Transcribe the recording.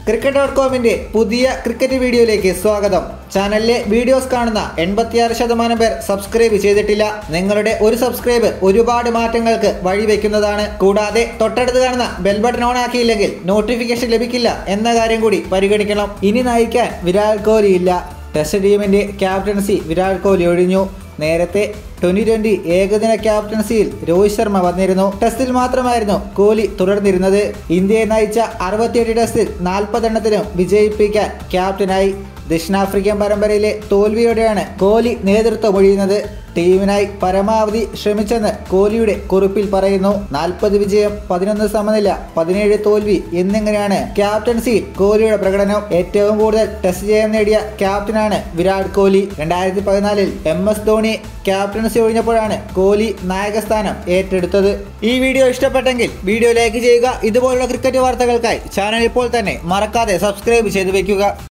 cricket dot കോമിന്റെ പുതിയ cricket വീഡിയോയിലേക്ക് സ്വാഗതം ചാനലിലെ വീഡിയോസ് കാണുന്ന എൺപത്തിയാറ് ശതമാനം പേർ സബ്സ്ക്രൈബ് ചെയ്തിട്ടില്ല നിങ്ങളുടെ ഒരു സബ്സ്ക്രൈബ് ഒരുപാട് മാറ്റങ്ങൾക്ക് വഴിവെക്കുന്നതാണ് കൂടാതെ തൊട്ടടുത്ത് കാണുന്ന ബെൽ ബട്ടൺ ഓൺ ആക്കിയില്ലെങ്കിൽ നോട്ടിഫിക്കേഷൻ ലഭിക്കില്ല എന്ന കാര്യം കൂടി പരിഗണിക്കണം ഇനി നയിക്കാൻ വിരാട് കോഹ്ലി ഇല്ല ടെസ്റ്റ് ടീമിന്റെ ക്യാപ്റ്റൻസി വിരാട് കോഹ്ലി ഒഴിഞ്ഞു നേരത്തെ ട്വന്റി ട്വന്റി ഏകദിന ക്യാപ്റ്റൻസിയിൽ രോഹിത് ശർമ്മ വന്നിരുന്നു ടെസ്റ്റിൽ മാത്രമായിരുന്നു കോഹ്ലി തുടർന്നിരുന്നത് ഇന്ത്യയെ നയിച്ച അറുപത്തിയെട്ട് ടെസ്റ്റിൽ നാൽപ്പതെണ്ണത്തിനും വിജയിപ്പിക്കാൻ ക്യാപ്റ്റനായി ദക്ഷിണാഫ്രിക്കൻ പരമ്പരയിലെ തോൽവിയോടെയാണ് കോഹ്ലി നേതൃത്വം ഒഴിയുന്നത് ടീമിനായി പരമാവധി ശ്രമിച്ചെന്ന് കോഹ്ലിയുടെ കുറിപ്പിൽ പറയുന്നു നാൽപ്പത് വിജയം പതിനൊന്ന് സമനില പതിനേഴ് തോൽവി എന്നിങ്ങനെയാണ് ക്യാപ്റ്റൻസിയിൽ കോഹ്ലിയുടെ പ്രകടനം ഏറ്റവും കൂടുതൽ ടെസ്റ്റ് ജയം നേടിയ ക്യാപ്റ്റനാണ് വിരാട് കോഹ്ലി രണ്ടായിരത്തി പതിനാലിൽ എം എസ് ധോണി ക്യാപ്റ്റൻസി ഒഴിഞ്ഞപ്പോഴാണ് കോഹ്ലി നായകസ്ഥാനം ഏറ്റെടുത്തത് ഈ വീഡിയോ ഇഷ്ടപ്പെട്ടെങ്കിൽ വീഡിയോ ലൈക്ക് ചെയ്യുക ഇതുപോലുള്ള ക്രിക്കറ്റ് വാർത്തകൾക്കായി ചാനൽ ഇപ്പോൾ തന്നെ മറക്കാതെ സബ്സ്ക്രൈബ് ചെയ്തു വെക്കുക